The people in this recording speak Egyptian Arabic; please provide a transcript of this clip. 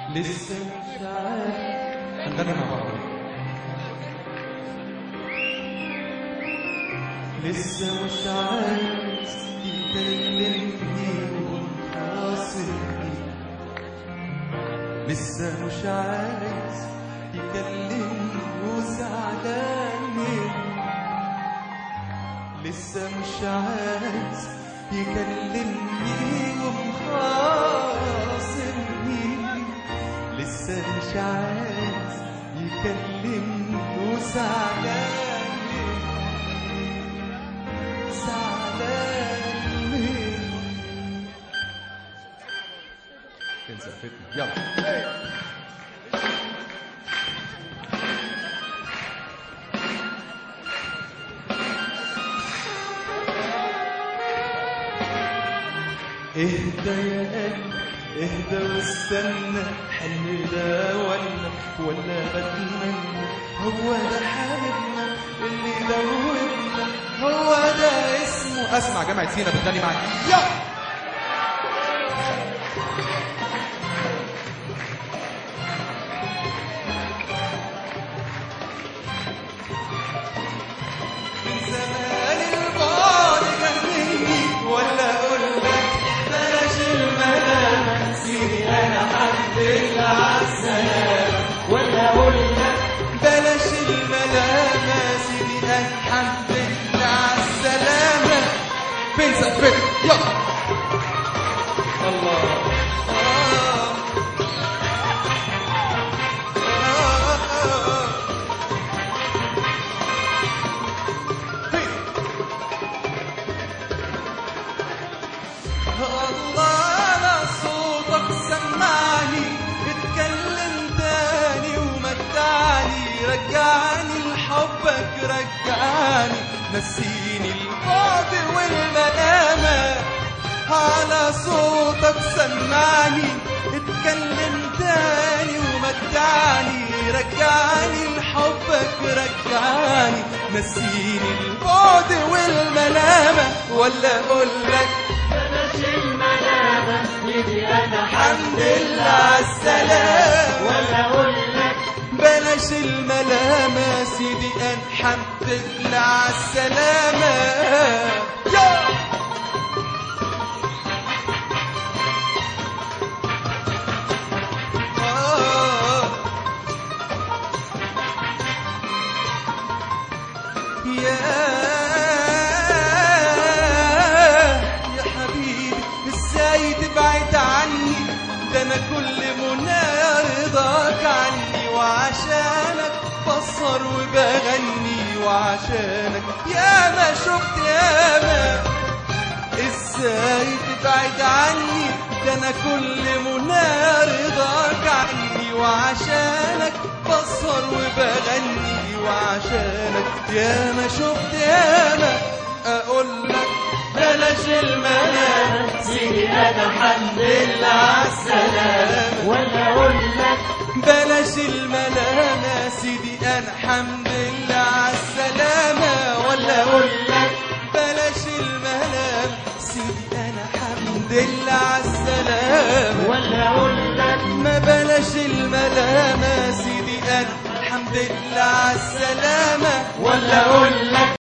لسه مش عارف هنغني مع بعض لسه مش عايز تكلمني وتخاصمني لسه مش عايز تكلمني وزعلان مني لسه مش عايز يكلمني ومخاصمني لسه مش عايز يكلمني وزعلان مني زعلان مني فين سقفتنا يلا اهدى يا قلبي اهدى واستنى حلم ده ولا ولا بتمنى هو ده حبيبنا اللي دوبنا هو ده اسمه اسمع جامعة سينا بتغني معاك يلا من زمان البعد جنني ولا اقول لك بلاش الملامة سيدي انا حد اللي عالسلامة ولا اقول لك بلاش الملامة سيدي انا حد اللي عالسلامة فين سقفت يلا الله آه. آه. فين الله انا صوتك سمعني اتكلم تاني ومتعني رجعني لحبك رجعني نسيني البعد والملامة على صوتك سمعني اتكلم تاني ومتعني رجعني لحبك رجعني نسيني البعد والملامة ولا اقول لك بلاش الملامة سيدي أنا الحمد لله عالسلامة ولا أقول لك بلاش الملامة سيدي الحمد لله عالسلامة يا آه. يا يا حبيبي ازاي تبعد عني ده انا كل منى رضاك عني وعشانك بصر وبغني وعشانك يا ما شفت يا ما ازاي تبعد عني ده انا كل منى رضاك عني وعشانك بصر وبغني وعشانك يا ما شفت يا ما اقول لك بلاش المنام سيدي أنا الحمد لله عالسلامة ولا أقول لك بلاش الملام يا سيدي انا الحمد لله عالسلامة ولا اقول لك بلاش الملام سيدي انا الحمد لله عالسلامة ولا أقول لك ما بلاش الملامة سيدي انا الحمد لله عالسلامة ولا أقول لك